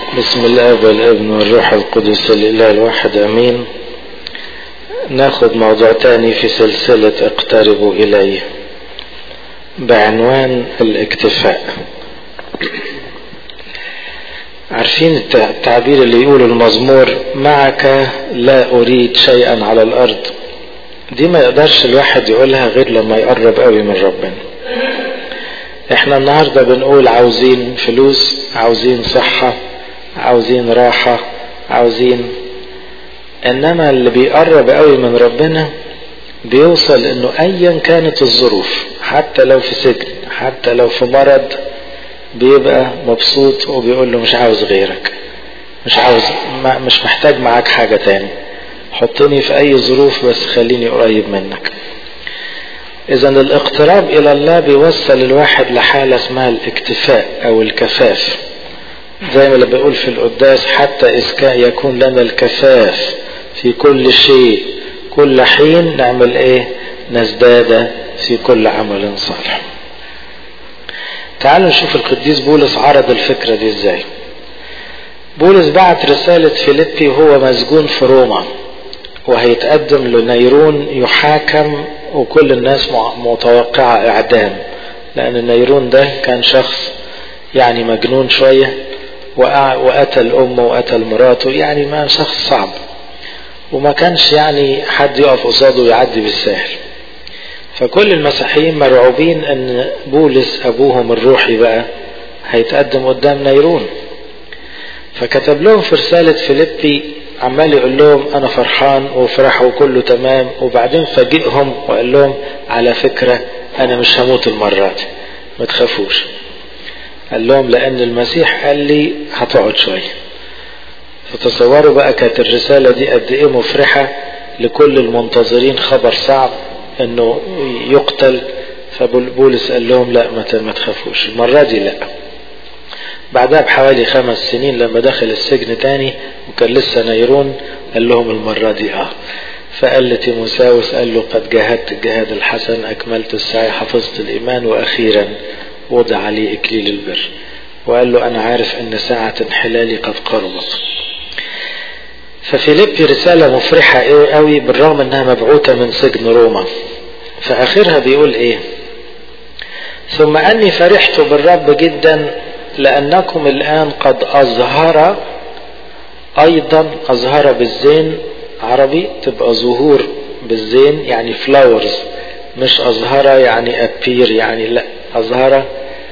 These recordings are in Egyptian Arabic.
بسم الله والابن والروح القدس الاله الواحد امين ناخد موضوع تاني في سلسلة اقتربوا الي بعنوان الاكتفاء عارفين التعبير اللي يقول المزمور معك لا اريد شيئا على الارض دي ما يقدرش الواحد يقولها غير لما يقرب قوي من ربنا احنا النهاردة بنقول عاوزين فلوس عاوزين صحة عاوزين راحة عاوزين انما اللي بيقرب قوي من ربنا بيوصل انه ايا كانت الظروف حتى لو في سجن حتى لو في مرض بيبقى مبسوط وبيقول له مش عاوز غيرك مش عاوز ما مش محتاج معاك حاجة تاني حطني في اي ظروف بس خليني قريب منك اذا الاقتراب الى الله بيوصل الواحد لحالة اسمها الاكتفاء او الكفاف زي ما اللي بيقول في القداس حتى إذ يكون لنا الكفاف في كل شيء كل حين نعمل ايه نزداد في كل عمل صالح تعالوا نشوف القديس بولس عرض الفكرة دي ازاي بولس بعت رسالة فيليبي وهو مسجون في روما وهيتقدم لنيرون يحاكم وكل الناس متوقعة اعدام لان نيرون ده كان شخص يعني مجنون شوية وقتل امه وقتل مراته يعني ما شخص صعب وما كانش يعني حد يقف قصاده ويعدي بالسهل فكل المسيحيين مرعوبين ان بولس ابوهم الروحي بقى هيتقدم قدام نيرون فكتب لهم في رسالة فيليبي عمال يقول لهم انا فرحان وفرحوا كله تمام وبعدين فاجئهم وقال لهم على فكرة انا مش هموت المرة دي ما تخافوش قال لهم لان المسيح قال لي هتقعد شوية فتصوروا بقى كانت الرسالة دي قد ايه مفرحة لكل المنتظرين خبر صعب انه يقتل فبولس قال لهم لا ما تخافوش المرة دي لا بعدها بحوالي خمس سنين لما دخل السجن تاني وكان لسه نيرون قال لهم المرة دي اه فقال لتيموساوس قال له قد جاهدت الجهاد الحسن اكملت السعي حفظت الايمان واخيرا وضع لي إكليل البر وقال له أنا عارف أن ساعة انحلالي قد قربت ففيليبي رسالة مفرحة قوي بالرغم أنها مبعوثة من سجن روما في آخرها بيقول إيه ثم أني فرحت بالرب جدا لأنكم الآن قد أظهر أيضا أظهر بالزين عربي تبقى ظهور بالزين يعني فلاورز مش أظهر يعني أبير يعني لا أظهر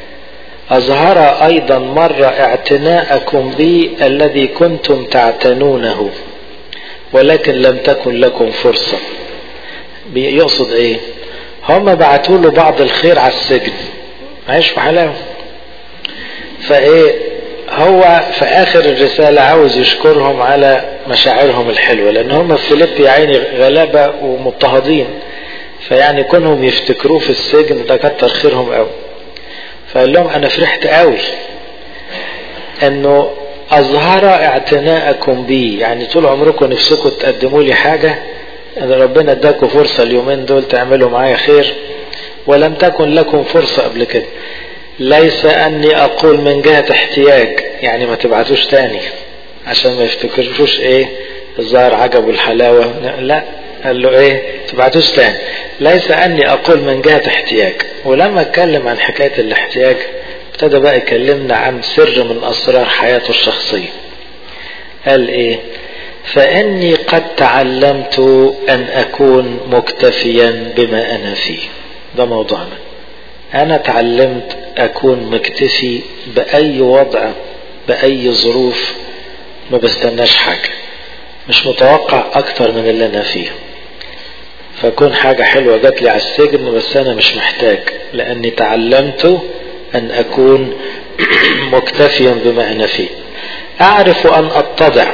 أظهر أيضا مرة اعتناءكم بي الذي كنتم تعتنونه ولكن لم تكن لكم فرصة يقصد ايه هم بعتوا له بعض الخير على السجن عايش في حلاوة فايه هو في اخر الرسالة عاوز يشكرهم على مشاعرهم الحلوة لان هم في فيليب يا عيني غلابة ومضطهدين فيعني كونهم يفتكروه في السجن ده كتر خيرهم قوي فقال لهم انا فرحت قوي انه اظهر اعتناءكم بي يعني طول عمركم نفسكم تقدموا لي حاجة ان ربنا اداكم فرصة اليومين دول تعملوا معايا خير ولم تكن لكم فرصة قبل كده ليس اني اقول من جهة احتياج يعني ما تبعتوش تاني عشان ما يفتكروش ايه الظاهر عجبوا الحلاوة لا قال له ايه تبعتوش تاني ليس اني اقول من جهة احتياج ولما اتكلم عن حكاية الاحتياج ابتدى بقى يكلمنا عن سر من اسرار حياته الشخصية قال ايه فاني قد تعلمت ان اكون مكتفيا بما انا فيه ده موضوعنا انا تعلمت اكون مكتفي باي وضع باي ظروف ما بستناش حاجة مش متوقع اكتر من اللي انا فيه فكون حاجة حلوة جات لي على السجن بس أنا مش محتاج لأني تعلمت أن أكون مكتفيا بما أنا فيه أعرف أن أتضع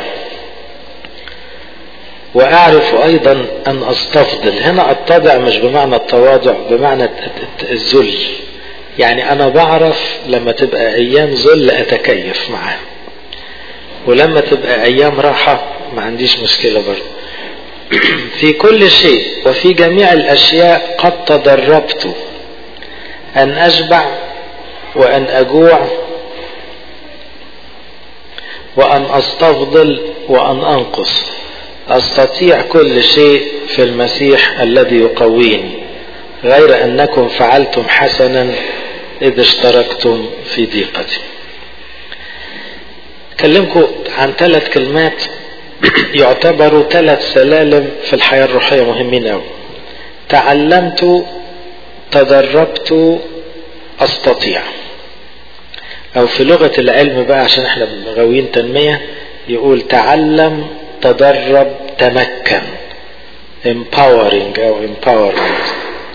وأعرف أيضا أن أستفضل هنا أتضع مش بمعنى التواضع بمعنى الذل يعني أنا بعرف لما تبقى أيام ذل أتكيف معاه ولما تبقى أيام راحة ما عنديش مشكلة برضه في كل شيء وفي جميع الأشياء قد تدربت أن أشبع وأن أجوع وأن أستفضل وأن أنقص أستطيع كل شيء في المسيح الذي يقويني غير أنكم فعلتم حسنا إذ اشتركتم في ضيقتي أكلمكم عن ثلاث كلمات يعتبروا ثلاث سلالم في الحياة الروحية مهمين أوي تعلمت تدربت أستطيع أو في لغة العلم بقى عشان احنا غاويين تنمية يقول تعلم تدرب تمكن empowering أو empowerment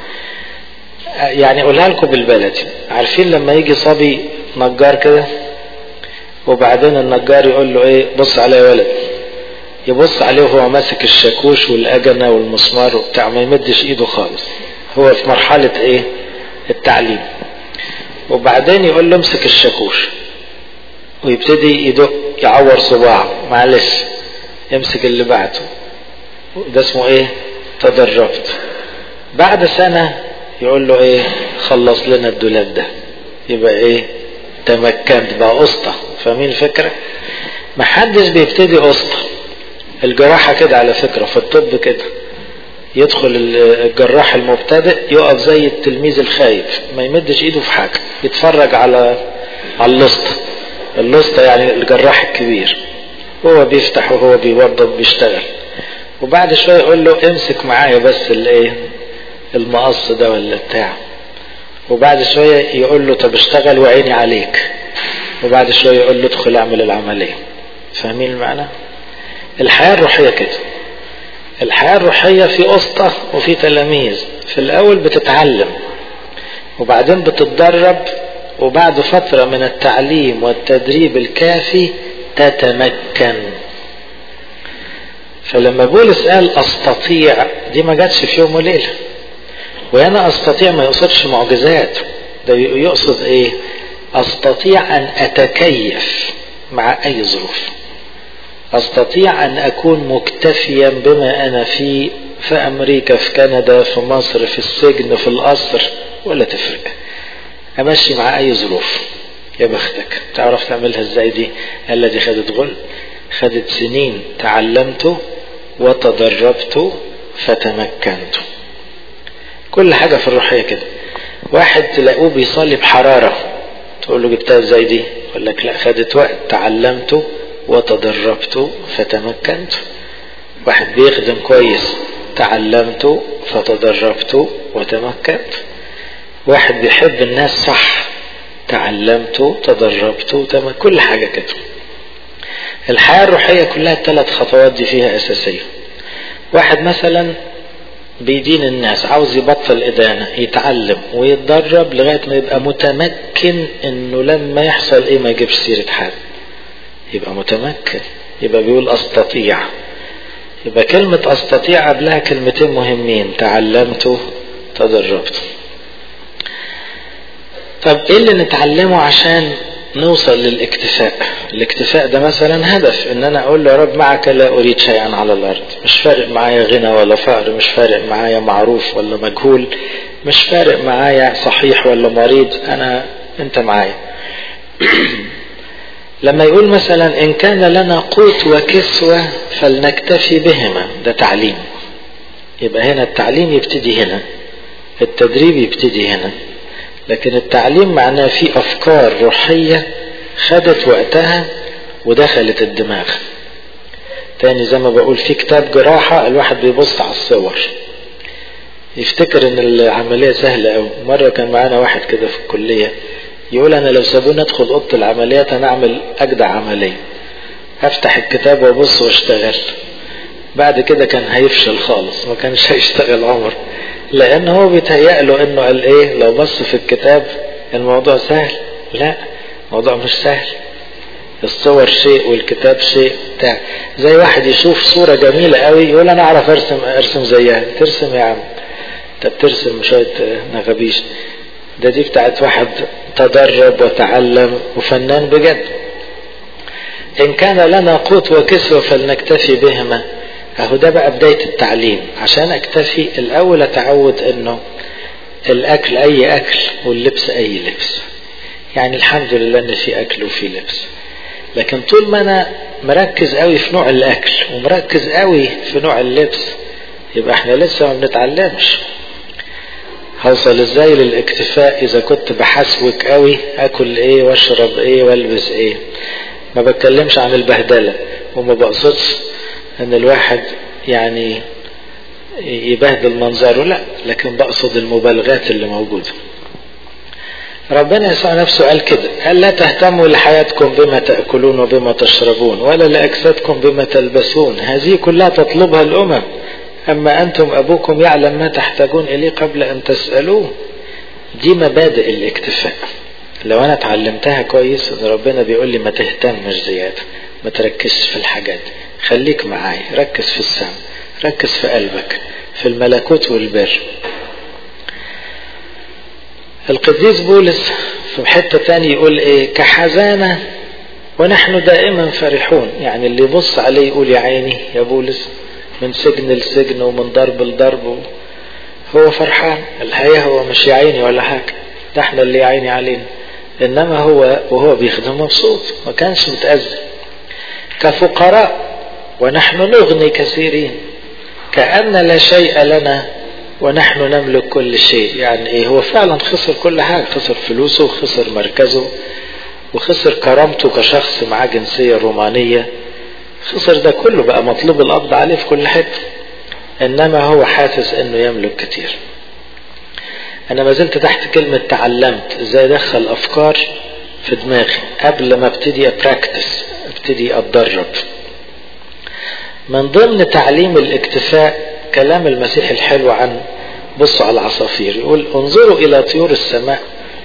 يعني أقولها لكم بالبلدي عارفين لما يجي صبي نجار كده وبعدين النجار يقول له ايه بص عليه يا ولد يبص عليه وهو ماسك الشاكوش والأجنة والمسمار وبتاع ما يمدش ايده خالص هو في مرحلة ايه التعليم وبعدين يقول له امسك الشاكوش ويبتدي يدق يعور صباعه معلش امسك اللي بعده ده اسمه ايه تدربت بعد سنة يقول له ايه خلص لنا الدولاب ده يبقى ايه تمكنت بقى قسطة فاهمين الفكرة محدش بيبتدي قسطة الجراحة كده على فكرة في الطب كده يدخل الجراح المبتدئ يقف زي التلميذ الخايف ما يمدش ايده في حاجة يتفرج على على اللسطة اللسطة يعني الجراح الكبير هو بيفتح وهو بيوضب بيشتغل وبعد شوية يقول له امسك معايا بس الايه المقص ده ولا بتاع وبعد شوية يقول له طب اشتغل وعيني عليك وبعد شوية يقول له ادخل اعمل العملية فاهمين المعنى الحياة الروحية كده الحياة الروحية في أسطة وفي تلاميذ في الأول بتتعلم وبعدين بتتدرب وبعد فترة من التعليم والتدريب الكافي تتمكن فلما بولس قال أستطيع دي ما جاتش في يوم وليلة وأنا أستطيع ما يقصدش معجزات ده يقصد إيه أستطيع أن أتكيف مع أي ظروف أستطيع أن أكون مكتفيا بما أنا فيه في أمريكا في كندا في مصر في السجن في القصر ولا تفرق أمشي مع أي ظروف يا بختك تعرف تعملها ازاي دي قال دي خدت غل خدت سنين تعلمت وتدربت فتمكنت كل حاجة في الروحية كده واحد تلاقوه بيصلي بحرارة تقول له جبتها ازاي دي يقول لك لا خدت وقت تعلمت وتدربت فتمكنت واحد بيخدم كويس تعلمت فتدربت وتمكنت واحد بيحب الناس صح تعلمت تدربت تم كل حاجة كده الحياة الروحية كلها الثلاث خطوات دي فيها أساسية واحد مثلا بيدين الناس عاوز يبطل إدانة يتعلم ويتدرب لغاية ما يبقى متمكن إنه لما يحصل إيه ما يجيبش سيرة حد يبقى متمكن يبقى بيقول أستطيع يبقى كلمة أستطيع قبلها كلمتين مهمين تعلمت تدربت طب ايه اللي نتعلمه عشان نوصل للاكتفاء الاكتفاء ده مثلا هدف ان انا اقول له يا رب معك لا اريد شيئا على الارض مش فارق معايا غنى ولا فقر مش فارق معايا معروف ولا مجهول مش فارق معايا صحيح ولا مريض انا انت معايا لما يقول مثلا ان كان لنا قوت وكسوة فلنكتفي بهما ده تعليم يبقى هنا التعليم يبتدي هنا التدريب يبتدي هنا لكن التعليم معناه في افكار روحية خدت وقتها ودخلت الدماغ تاني زي ما بقول في كتاب جراحة الواحد بيبص على الصور يفتكر ان العملية سهلة اوي مرة كان معانا واحد كده في الكلية يقول انا لو سابوني ادخل اوضه العمليات انا اعمل اجدع عمليه هفتح الكتاب وابص واشتغل بعد كده كان هيفشل خالص ما كانش هيشتغل عمر لان هو بيتهيأ له انه قال ايه لو بص في الكتاب الموضوع سهل لا الموضوع مش سهل الصور شيء والكتاب شيء بتاع زي واحد يشوف صورة جميلة قوي يقول انا اعرف ارسم ارسم زيها ترسم يا عم انت بترسم شوية نغبيش ده دي بتاعت واحد تدرب وتعلم وفنان بجد إن كان لنا قوت وكسوة فلنكتفي بهما أهو ده بقى بداية التعليم عشان أكتفي الأول أتعود إنه الأكل أي أكل واللبس أي لبس يعني الحمد لله إن في أكل وفي لبس لكن طول ما انا مركز قوي في نوع الاكل ومركز قوي في نوع اللبس يبقى احنا لسه ما بنتعلمش هوصل ازاي للاكتفاء اذا كنت بحسوك قوي اكل ايه واشرب ايه والبس ايه ما بتكلمش عن البهدلة وما بقصدش ان الواحد يعني يبهدل منظره لا لكن بقصد المبالغات اللي موجودة ربنا يسوع نفسه قال كده قال لا تهتموا لحياتكم بما تأكلون وبما تشربون ولا لأجسادكم بما تلبسون هذه كلها تطلبها الأمم أما أنتم أبوكم يعلم ما تحتاجون إليه قبل أن تسألوه دي مبادئ الاكتفاء لو أنا اتعلمتها كويس إن ربنا بيقول لي ما تهتمش زيادة ما تركزش في الحاجات خليك معايا ركز في السماء ركز في قلبك في الملكوت والبر القديس بولس في حتة تاني يقول ايه كحزانة ونحن دائما فرحون يعني اللي يبص عليه يقول يا عيني يا بولس من سجن لسجن ومن ضرب لضرب هو فرحان الحقيقة هو مش يا عيني ولا حاجة ده احنا اللي يا عيني علينا انما هو وهو بيخدم مبسوط ما كانش متأذي كفقراء ونحن نغني كثيرين كأن لا شيء لنا ونحن نملك كل شيء يعني ايه هو فعلا خسر كل حاجة خسر فلوسه وخسر مركزه وخسر كرامته كشخص معاه جنسية رومانية خسر ده كله بقى مطلوب القبض عليه في كل حتة انما هو حاسس انه يملك كتير انا ما زلت تحت كلمة تعلمت ازاي ادخل افكار في دماغي قبل ما ابتدي ابراكتس ابتدي اتدرب من ضمن تعليم الاكتفاء كلام المسيح الحلو عن بصوا على العصافير يقول انظروا الى طيور السماء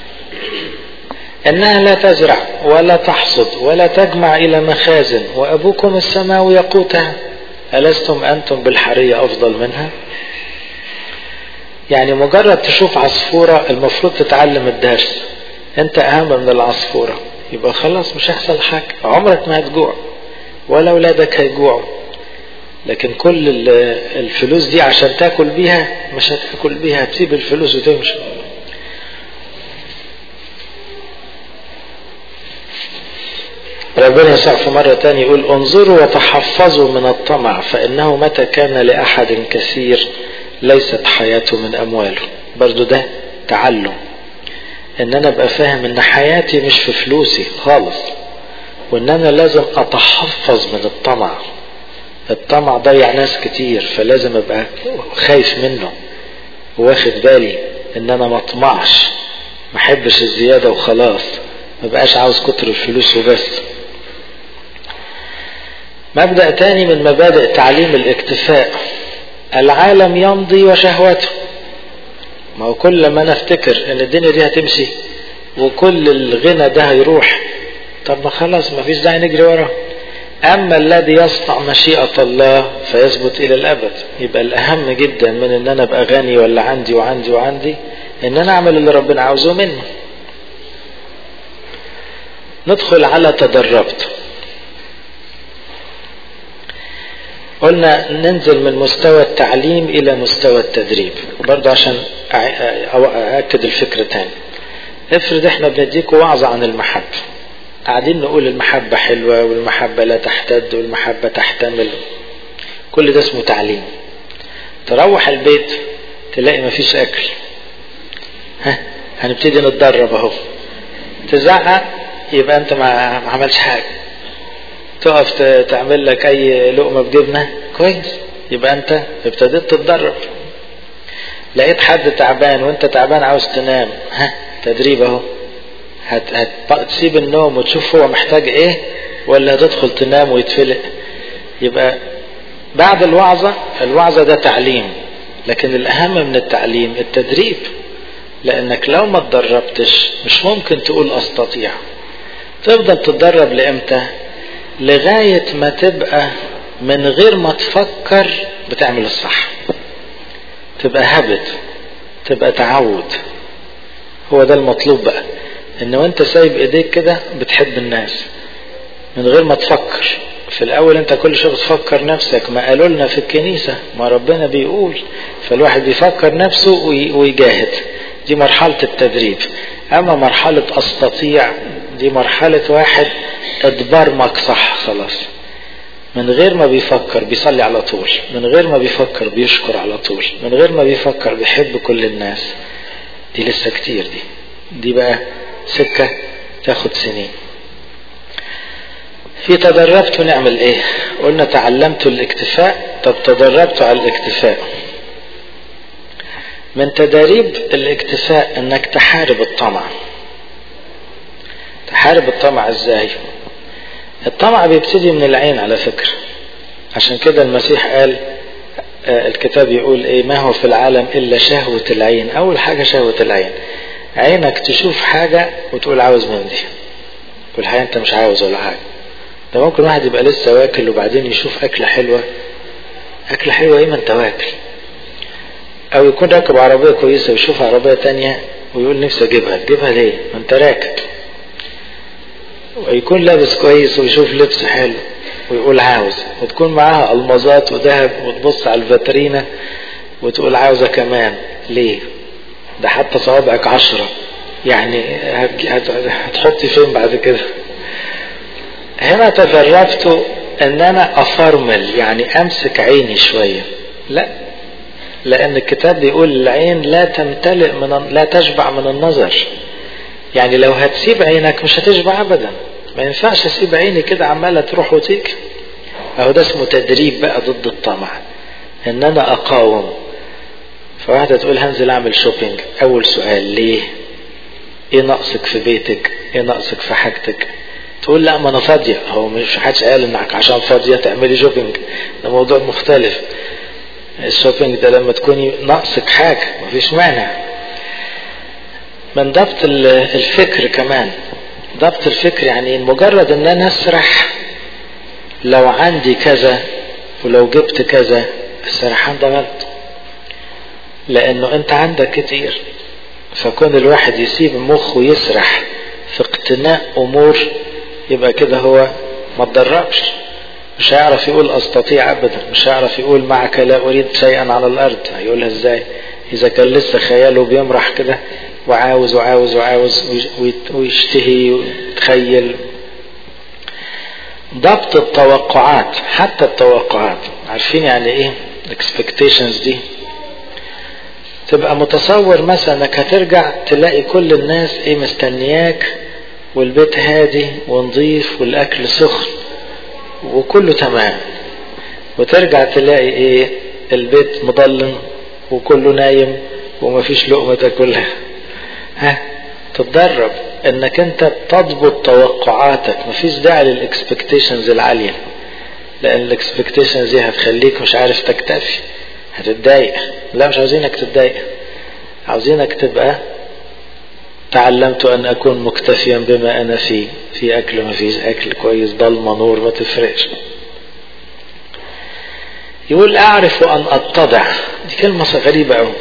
انها لا تزرع ولا تحصد ولا تجمع الى مخازن وابوكم السماء يقوتها الستم انتم بالحرية افضل منها يعني مجرد تشوف عصفورة المفروض تتعلم الدرس انت اهم من العصفورة يبقى خلاص مش هيحصل حاجة عمرك ما هتجوع ولا اولادك هيجوعوا لكن كل الفلوس دي عشان تاكل بيها مش هتاكل بيها هتسيب الفلوس وتمشي ربنا يسوع في مرة تانية يقول انظروا وتحفظوا من الطمع فإنه متى كان لأحد كثير ليست حياته من أمواله برضو ده تعلم إن أنا أبقى فاهم إن حياتي مش في فلوسي خالص وإن أنا لازم أتحفظ من الطمع الطمع ضيع ناس كتير فلازم ابقى خايف منه واخد بالي ان انا ما اطمعش ما احبش الزياده وخلاص ما بقاش عاوز كتر الفلوس وبس مبدا تاني من مبادئ تعليم الاكتفاء العالم يمضي وشهوته ما هو كل ما انا افتكر ان الدنيا دي هتمشي وكل الغنى ده هيروح طب ما خلاص ما فيش داعي نجري وراه أما الذي يصنع مشيئة الله فيثبت إلى الأبد يبقى الأهم جدا من إن أنا أبقى غني ولا عندي وعندي وعندي إن أنا أعمل اللي ربنا عاوزه منه ندخل على تدربت قلنا ننزل من مستوى التعليم إلى مستوى التدريب برضه عشان أأكد الفكرة تاني افرض احنا بنديكوا وعظة عن المحبة قاعدين نقول المحبة حلوة والمحبة لا تحتد والمحبة تحتمل كل ده اسمه تعليم تروح البيت تلاقي مفيش أكل ها هنبتدي نتدرب أهو تزعق يبقى أنت ما عملش حاجة تقف تعمل لك أي لقمة بجبنة كويس يبقى أنت ابتديت تتدرب لقيت حد تعبان وأنت تعبان عاوز تنام ها تدريب أهو هت هتسيب النوم وتشوف هو محتاج ايه ولا هتدخل تنام ويتفلق يبقى بعد الوعظة الوعظة ده تعليم لكن الأهم من التعليم التدريب لأنك لو ما تدربتش مش ممكن تقول أستطيع تفضل تتدرب لإمتى لغاية ما تبقى من غير ما تفكر بتعمل الصح تبقى هبت تبقى تعود هو ده المطلوب بقى ان وانت سايب ايديك كده بتحب الناس من غير ما تفكر في الاول انت كل شويه بتفكر نفسك ما قالوا لنا في الكنيسه ما ربنا بيقول فالواحد بيفكر نفسه ويجاهد دي مرحله التدريب اما مرحله استطيع دي مرحله واحد اتبرمج صح خلاص من غير ما بيفكر بيصلي على طول من غير ما بيفكر بيشكر على طول من غير ما بيفكر بيحب كل الناس دي لسه كتير دي دي بقى سكة تاخد سنين في تدربت نعمل ايه قلنا تعلمت الاكتفاء طب تدربت على الاكتفاء من تداريب الاكتفاء انك تحارب الطمع تحارب الطمع ازاي الطمع بيبتدي من العين على فكرة عشان كده المسيح قال آه الكتاب يقول ايه ما هو في العالم الا شهوة العين اول حاجة شهوة العين عينك تشوف حاجة وتقول عاوز من دي والحقيقة انت مش عاوز ولا حاجة ده ممكن واحد يبقى لسه واكل وبعدين يشوف أكلة حلوة أكلة حلوة إيه ما أنت واكل أو يكون راكب عربية كويسة ويشوف عربية تانية ويقول نفسي أجيبها تجيبها ليه؟ ما أنت راكب ويكون لابس كويس ويشوف لبس حلو ويقول عاوز وتكون معاها المظات وذهب وتبص على الفاترينة وتقول عاوزة كمان ليه؟ ده حتى صوابعك عشرة يعني هتحطي فين بعد كده؟ هنا تدربت ان انا افرمل يعني امسك عيني شوية لا لان الكتاب بيقول العين لا تمتلئ من لا تشبع من النظر يعني لو هتسيب عينك مش هتشبع ابدا ما ينفعش اسيب عيني كده عمالة تروح وتيجي اهو ده اسمه تدريب بقى ضد الطمع ان انا اقاوم فواحدة تقول هنزل اعمل شوبينج اول سؤال ليه ايه ناقصك في بيتك ايه ناقصك في حاجتك تقول لا ما انا فاضية هو مش حدش قال انك عشان فاضية تعملي شوبينج ده موضوع مختلف الشوبينج ده لما تكوني ناقصك حاجة مفيش مانع من ضبط الفكر كمان ضبط الفكر يعني مجرد ان انا اسرح لو عندي كذا ولو جبت كذا السرحان ده غلط لانه انت عندك كتير فكون الواحد يسيب مخه يسرح في اقتناء امور يبقى كده هو ما تدربش مش هيعرف يقول استطيع ابدا مش هيعرف يقول معك لا اريد شيئا على الارض هيقولها ازاي اذا كان لسه خياله بيمرح كده وعاوز وعاوز وعاوز ويشتهي ويتخيل ضبط التوقعات حتى التوقعات عارفين يعني ايه expectations دي تبقى متصور مثلا انك هترجع تلاقي كل الناس ايه مستنياك والبيت هادي ونظيف والاكل سخن وكله تمام وترجع تلاقي ايه البيت مضلم وكله نايم ومفيش لقمة تاكلها ها تتدرب انك انت تضبط توقعاتك مفيش داعي للاكسبكتيشنز العالية لان الاكسبكتيشنز دي هتخليك مش عارف تكتفي هتتضايق لا مش عاوزينك تتضايق عاوزينك تبقى تعلمت ان اكون مكتفيا بما انا فيه في اكل ما فيش اكل كويس ضلمه نور ما تفرقش يقول اعرف ان اتضع دي كلمه غريبه قوي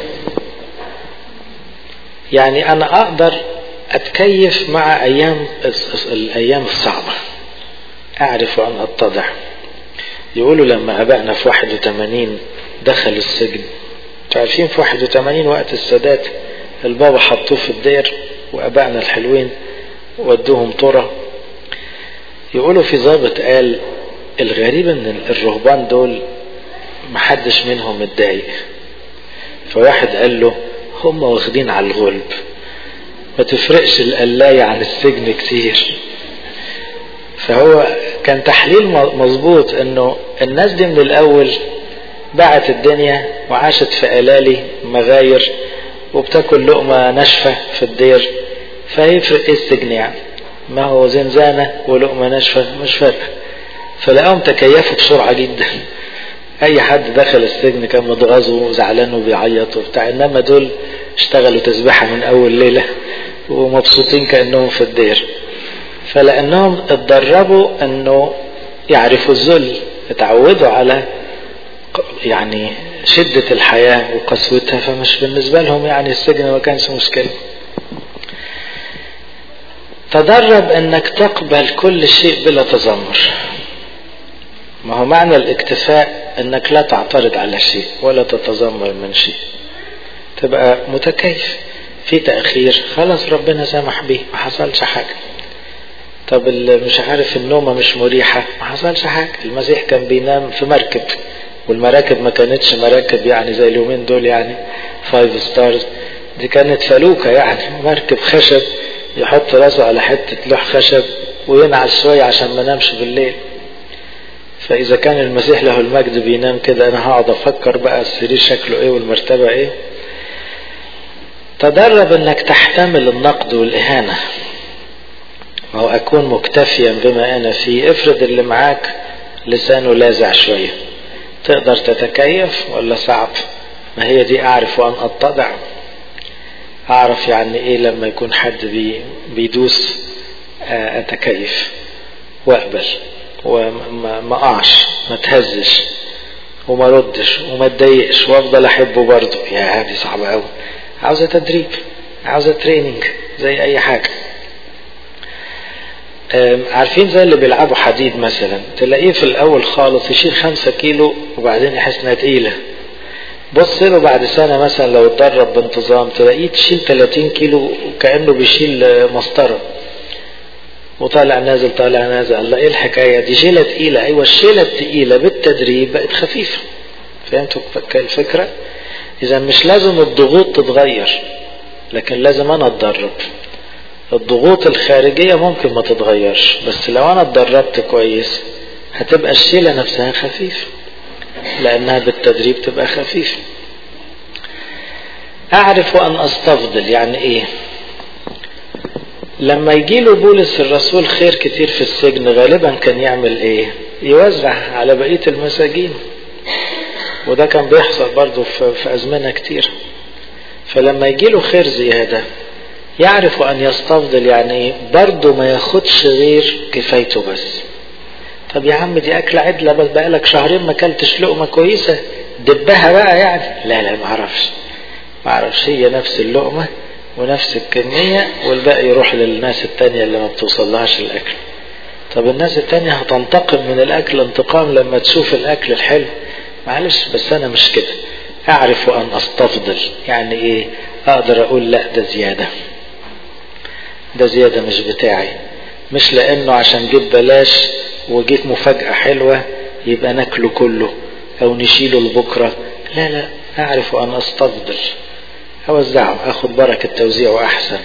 يعني انا اقدر اتكيف مع ايام الايام الصعبه اعرف ان اتضع يقولوا لما ابائنا في 81 دخل السجن عارفين في 81 وقت السادات البابا حطوه في الدير وابائنا الحلوين ودوهم طرة يقولوا في ضابط قال الغريب ان الرهبان دول محدش منهم متضايق فواحد قال له هم واخدين على الغلب ما تفرقش القلاية عن السجن كتير فهو كان تحليل مظبوط انه الناس دي من الاول باعت الدنيا وعاشت في قلالي مغاير وبتاكل لقمة ناشفة في الدير فيفرق ايه السجن يعني ما هو زنزانة ولقمة ناشفة مش فارقة فلقاهم تكيفوا بسرعة جدا اي حد دخل السجن كان متغاظ وزعلان وبيعيط وبتاع انما دول اشتغلوا تسبيحة من اول ليلة ومبسوطين كأنهم في الدير فلانهم اتدربوا انه يعرفوا الذل اتعودوا على يعني شدة الحياة وقسوتها فمش بالنسبة لهم يعني السجن ما كانش مشكلة تدرب انك تقبل كل شيء بلا تذمر ما هو معنى الاكتفاء انك لا تعترض على شيء ولا تتذمر من شيء تبقى متكيف في تأخير خلاص ربنا سمح به ما حصلش حاجة طب اللي مش عارف النومة مش مريحة ما حصلش حاجة المسيح كان بينام في مركب والمراكب ما كانتش مراكب يعني زي اليومين دول يعني فايف ستارز دي كانت فلوكة يعني مركب خشب يحط راسه على حتة لوح خشب وينعس شوية عشان ما نامش بالليل فإذا كان المسيح له المجد بينام كده أنا هقعد أفكر بقى السرير شكله إيه والمرتبة إيه تدرب إنك تحتمل النقد والإهانة وهو أكون مكتفيا بما أنا فيه افرض اللي معاك لسانه لازع شوية تقدر تتكيف ولا صعب ما هي دي أعرف وأن أتضع أعرف يعني إيه لما يكون حد بي بيدوس أتكيف وأقبل وما أقعش ما تهزش وما ردش وما اتضايقش وافضل احبه برضه يا هذه صعبه قوي عاوزه تدريب عاوزه تريننج زي اي حاجه عارفين زي اللي بيلعبوا حديد مثلا تلاقيه في الاول خالص يشيل خمسة كيلو وبعدين يحس انها تقيله بص له بعد سنة مثلا لو اتدرب بانتظام تلاقيه تشيل 30 كيلو كأنه بيشيل مسطرة وطالع نازل طالع نازل الله ايه الحكاية دي شيلة تقيلة ايوه الشيلة التقيلة بالتدريب بقت خفيفة فهمتوا الفكرة اذا مش لازم الضغوط تتغير لكن لازم انا اتدرب الضغوط الخارجية ممكن ما تتغيرش بس لو انا اتدربت كويس هتبقى الشيلة نفسها خفيفة لانها بالتدريب تبقى خفيفة اعرف ان استفضل يعني ايه لما يجي له بولس الرسول خير كتير في السجن غالبا كان يعمل ايه يوزع على بقية المساجين وده كان بيحصل برضه في, في أزمنة كتير فلما يجي له خير زيادة يعرف أن يستفضل يعني برضه ما ياخدش غير كفايته بس طب يا عم دي أكلة عدلة بس بقالك شهرين ما أكلتش لقمة كويسة دبها بقى يعني لا لا ما أعرفش ما أعرفش هي نفس اللقمة ونفس الكمية والباقي يروح للناس التانية اللي ما بتوصلهاش الأكل طب الناس التانية هتنتقم من الأكل انتقام لما تشوف الأكل الحلو معلش بس أنا مش كده أعرف أن أستفضل يعني إيه أقدر أقول لا ده زيادة ده زيادة مش بتاعي مش لأنه عشان جيت بلاش وجيت مفاجأة حلوة يبقى ناكله كله أو نشيله لبكرة لا لا أعرف أن أستفضل أوزعه أخد بركة توزيعه أحسن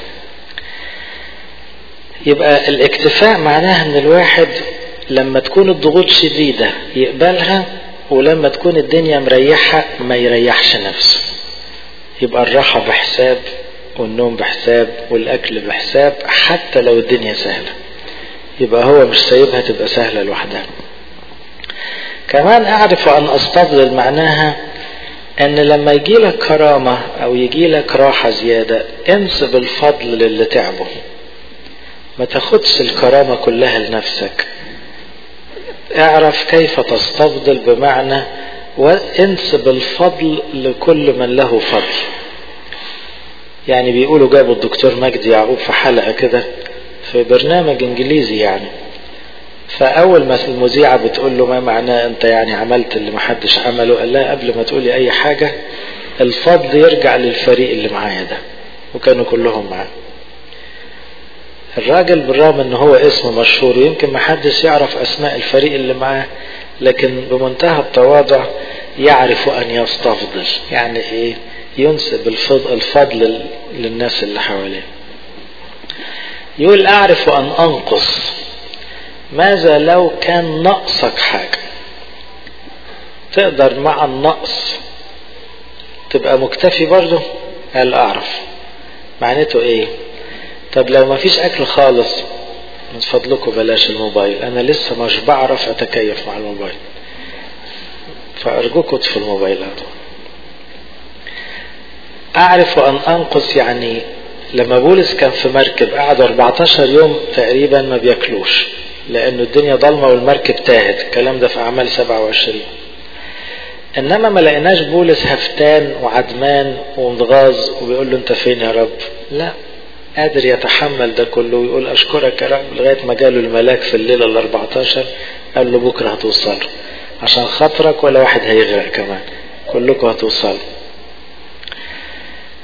يبقى الاكتفاء معناها ان الواحد لما تكون الضغوط شديدة يقبلها ولما تكون الدنيا مريحة ما يريحش نفسه يبقى الراحة بحساب والنوم بحساب والأكل بحساب حتى لو الدنيا سهلة يبقى هو مش سايبها تبقى سهلة لوحدها كمان أعرف أن أستفضل معناها ان لما يجي لك كرامة او يجي لك راحة زيادة انسب الفضل للي تعبه ما تاخدش الكرامة كلها لنفسك اعرف كيف تستفضل بمعنى وانسب الفضل لكل من له فضل يعني بيقولوا جابوا الدكتور مجدي يعقوب في حلقة كده في برنامج انجليزي يعني فاول ما المذيعه بتقول له ما معناه انت يعني عملت اللي محدش عمله قال لها قبل ما تقولي اي حاجه الفضل يرجع للفريق اللي معايا ده وكانوا كلهم معاه الراجل بالرغم ان هو اسم مشهور ويمكن محدش يعرف اسماء الفريق اللي معاه لكن بمنتهى التواضع يعرف ان يستفضل يعني ايه ينسب الفضل, الفضل للناس اللي حواليه يقول اعرف ان انقص ماذا لو كان نقصك حاجة تقدر مع النقص تبقى مكتفي برضه قال اعرف معناته ايه طب لو ما فيش اكل خالص من فضلكم بلاش الموبايل انا لسه مش بعرف اتكيف مع الموبايل فارجوكم اطفوا الموبايلات اعرف ان انقص يعني لما بولس كان في مركب قعد 14 يوم تقريبا ما بياكلوش لأنه الدنيا ضلمة والمركب تاهت الكلام ده في أعمال 27 إنما ما لقيناش بولس هفتان وعدمان ومتغاظ وبيقول له أنت فين يا رب لا قادر يتحمل ده كله ويقول أشكرك يا رب لغاية ما جاله الملاك في الليلة ال 14 قال له بكرة هتوصل عشان خاطرك ولا واحد هيغرق كمان كلكم هتوصلوا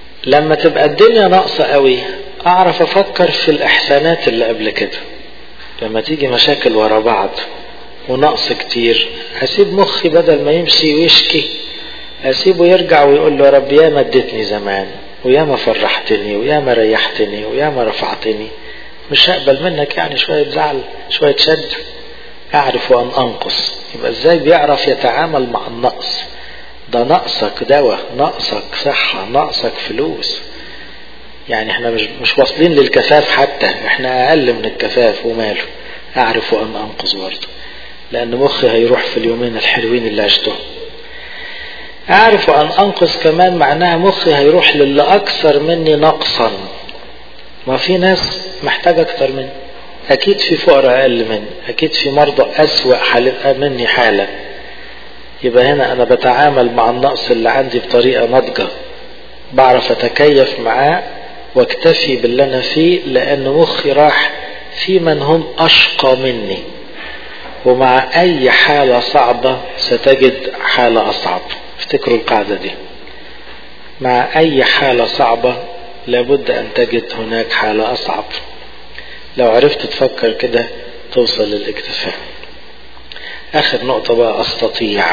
لما تبقى الدنيا ناقصة قوي أعرف أفكر في الإحسانات اللي قبل كده لما تيجي مشاكل ورا بعض ونقص كتير هسيب مخي بدل ما يمشي ويشكي اسيبه يرجع ويقول له يا رب يا ما اديتني زمان ويا ما فرحتني ويا ما ريحتني ويا ما رفعتني مش هقبل منك يعني شوية زعل شوية شد اعرف ان انقص يبقى ازاي بيعرف يتعامل مع النقص ده نقصك دواء نقصك صحة نقصك فلوس يعني احنا مش مش واصلين للكفاف حتى احنا اقل من الكفاف وماله اعرف ان انقص برضه لان مخي هيروح في اليومين الحلوين اللي عشتهم اعرف ان انقص كمان معناها مخي هيروح للي اكثر مني نقصا ما في ناس محتاجة اكتر مني اكيد في فقراء اقل مني اكيد في مرضى اسوأ حالة مني حالة يبقى هنا انا بتعامل مع النقص اللي عندي بطريقة ناضجة بعرف اتكيف معاه واكتفي باللي انا فيه لان مخي راح في من هم اشقى مني ومع اي حالة صعبة ستجد حالة اصعب افتكروا القاعدة دي مع اي حالة صعبة لابد ان تجد هناك حالة اصعب لو عرفت تفكر كده توصل للاكتفاء اخر نقطة بقى استطيع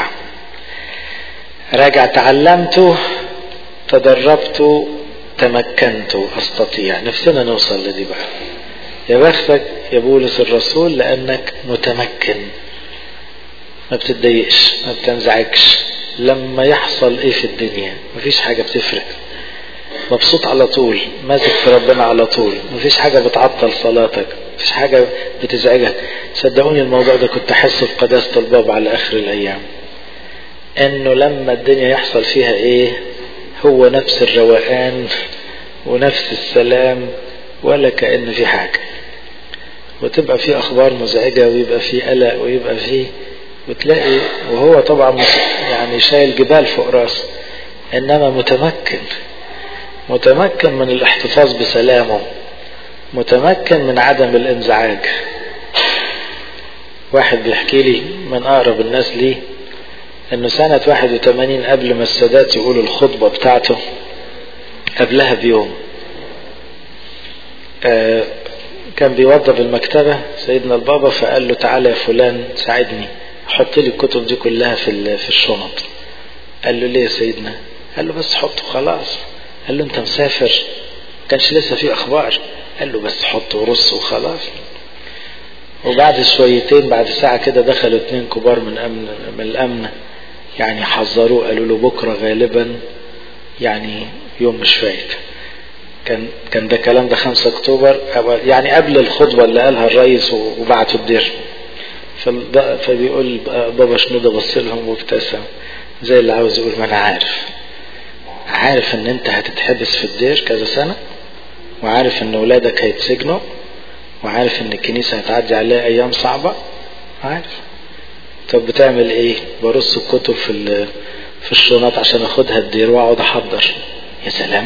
راجع تعلمت تدربت تمكنت استطيع نفسنا نوصل لدي بقى يا بختك يا بولس الرسول لانك متمكن ما بتتضايقش ما بتنزعجش لما يحصل ايه في الدنيا مفيش حاجة بتفرق مبسوط على طول ماسك في ربنا على طول مفيش حاجة بتعطل صلاتك مفيش حاجة بتزعجك صدقوني الموضوع ده كنت احسه في قداسة الباب على اخر الايام انه لما الدنيا يحصل فيها ايه هو نفس الروقان ونفس السلام ولا كأن في حاجة وتبقى في اخبار مزعجة ويبقى في قلق ويبقى في وتلاقي وهو طبعا يعني شايل جبال فوق راسه انما متمكن متمكن من الاحتفاظ بسلامه متمكن من عدم الانزعاج واحد بيحكي لي من اقرب الناس ليه انه سنة 81 قبل ما السادات يقولوا الخطبة بتاعته قبلها بيوم آه كان بيوظف المكتبة سيدنا البابا فقال له تعالى يا فلان ساعدني حط لي الكتب دي كلها في في الشنط قال له ليه يا سيدنا قال له بس حطه خلاص قال له انت مسافر كانش لسه في اخبار قال له بس حط ورص وخلاص وبعد شويتين بعد ساعة كده دخلوا اتنين كبار من أمن من الأمن يعني حذروه قالوا له بكرة غالبا يعني يوم مش فايت كان كان ده الكلام ده 5 اكتوبر يعني قبل الخطبة اللي قالها الرئيس وبعتوا الدير فبيقول بابا شنودة بص لهم وابتسم زي اللي عاوز يقول ما انا عارف عارف ان انت هتتحبس في الدير كذا سنة وعارف ان ولادك هيتسجنوا وعارف ان الكنيسة هتعدي عليها ايام صعبة عارف طب بتعمل ايه برص الكتب في في الشنط عشان اخدها الدير واقعد احضر يا سلام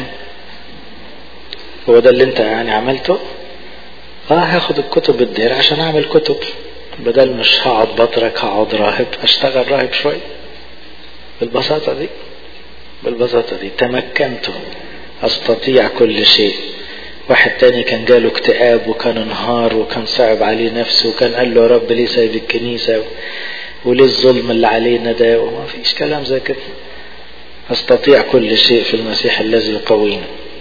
هو ده اللي انت يعني عملته اه هاخد الكتب الدير عشان اعمل كتب بدل مش هقعد بطرك هقعد راهب اشتغل راهب شوية بالبساطة دي بالبساطة دي تمكنت استطيع كل شيء واحد تاني كان جاله اكتئاب وكان انهار وكان صعب عليه نفسه وكان قال له يا رب ليه سايب الكنيسة وليه الظلم اللي علينا ده وما فيش كلام زي كده استطيع كل شيء في المسيح الذي يقوينا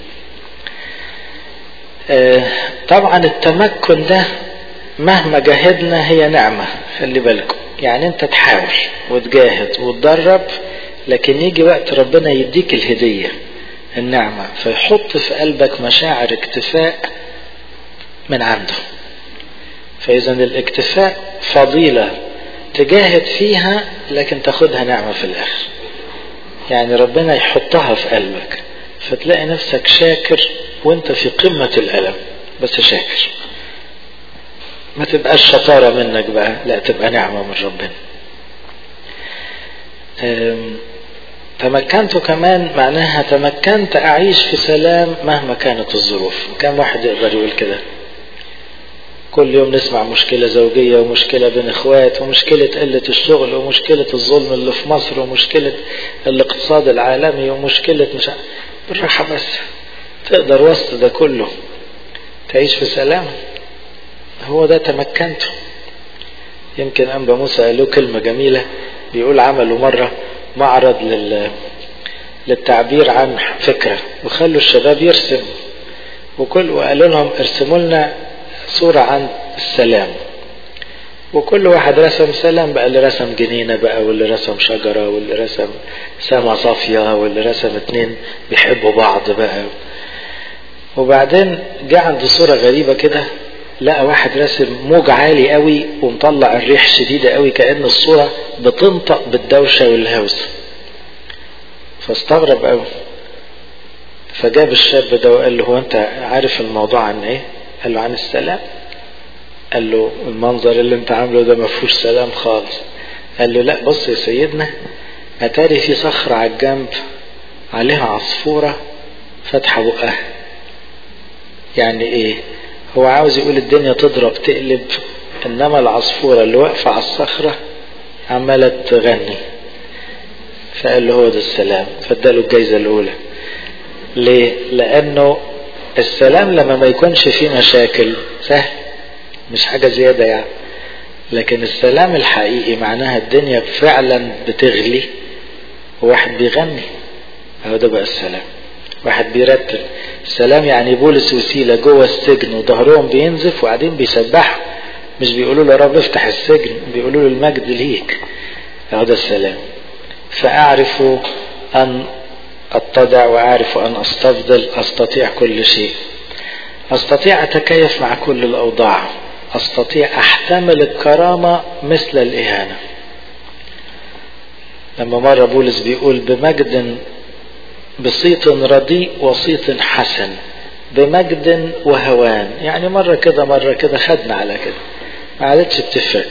آه طبعا التمكن ده مهما جاهدنا هي نعمة خلي بالكم يعني انت تحاول وتجاهد وتدرب لكن يجي وقت ربنا يديك الهدية النعمة فيحط في قلبك مشاعر اكتفاء من عنده فإذا الاكتفاء فضيلة تجاهد فيها لكن تاخدها نعمة في الآخر يعني ربنا يحطها في قلبك فتلاقي نفسك شاكر وانت في قمة الألم بس شاكر ما تبقاش شطارة منك بقى لا تبقى نعمة من ربنا تمكنت كمان معناها تمكنت أعيش في سلام مهما كانت الظروف كم واحد يقدر يقول كده كل يوم نسمع مشكلة زوجية ومشكلة بين اخوات ومشكلة قلة الشغل ومشكلة الظلم اللي في مصر ومشكلة الاقتصاد العالمي ومشكلة مش بالراحة بس تقدر وسط ده كله تعيش في سلام هو ده تمكنته يمكن أنبا موسى قال له كلمة جميلة بيقول عملوا مرة معرض لل للتعبير عن فكرة وخلوا الشباب يرسم وكل وقالوا لهم ارسموا لنا صورة عن السلام وكل واحد رسم سلام بقى اللي رسم جنينة بقى واللي رسم شجرة واللي رسم سما صافية واللي رسم اتنين بيحبوا بعض بقى وبعدين جه عند صورة غريبة كده لقى واحد راسم موج عالي قوي ومطلع الريح شديدة قوي كأن الصورة بتنطق بالدوشة والهوس فاستغرب قوي فجاب الشاب ده وقال له هو انت عارف الموضوع عن ايه قال له عن السلام قال له المنظر اللي انت عامله ده ما فيهوش سلام خالص قال له لا بص يا سيدنا اتاري في صخرة على الجنب عليها عصفورة فاتحة بقها يعني ايه هو عاوز يقول الدنيا تضرب تقلب انما العصفورة اللي واقفة على الصخرة عمالة تغني فقال له هو ده السلام فاداله الجايزة الأولى ليه؟ لأنه السلام لما ما يكونش فيه مشاكل سهل مش حاجة زيادة يعني لكن السلام الحقيقي معناها الدنيا فعلا بتغلي وواحد بيغني هو ده بقى السلام واحد بيرتب السلام يعني بولس وسيلة جوه السجن وظهرهم بينزف وقاعدين بيسبحوا مش بيقولوا له يا رب افتح السجن بيقولوا له المجد ليك هو ده السلام فأعرف أن أتضع وأعرف أن أستفضل أستطيع كل شيء أستطيع أتكيف مع كل الأوضاع أستطيع أحتمل الكرامة مثل الإهانة لما مرة بولس بيقول بمجد بصيت رديء وصيت حسن بمجد وهوان يعني مرة كده مرة كده خدنا على كده ما عادتش بتفرق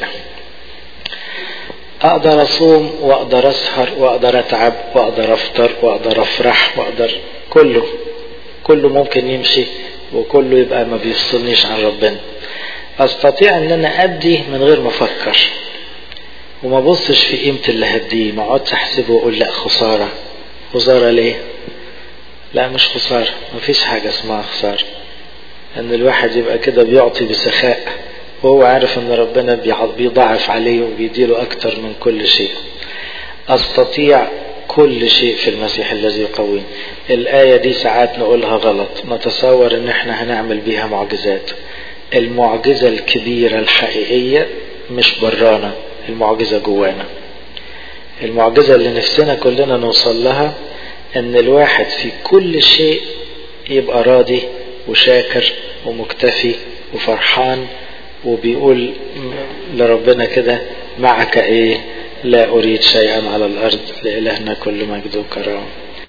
اقدر اصوم واقدر اسهر واقدر اتعب واقدر افطر واقدر افرح واقدر كله كله ممكن يمشي وكله يبقى ما بيفصلنيش عن ربنا استطيع ان انا ادي من غير ما افكر وما بصش في قيمة اللي هديه ما اقعدش احسبه واقول لا خسارة خسارة ليه لا مش خسارة مفيش حاجة اسمها خسارة ان الواحد يبقى كده بيعطي بسخاء وهو عارف ان ربنا بيضاعف عليه وبيديله اكتر من كل شيء استطيع كل شيء في المسيح الذي يقويني الآية دي ساعات نقولها غلط نتصور ان احنا هنعمل بيها معجزات المعجزة الكبيرة الحقيقية مش برانا المعجزة جوانا المعجزة اللي نفسنا كلنا نوصل لها ان الواحد في كل شيء يبقى راضي وشاكر ومكتفي وفرحان وبيقول لربنا كده معك ايه لا اريد شيئا على الارض لالهنا كل مجد وكرامه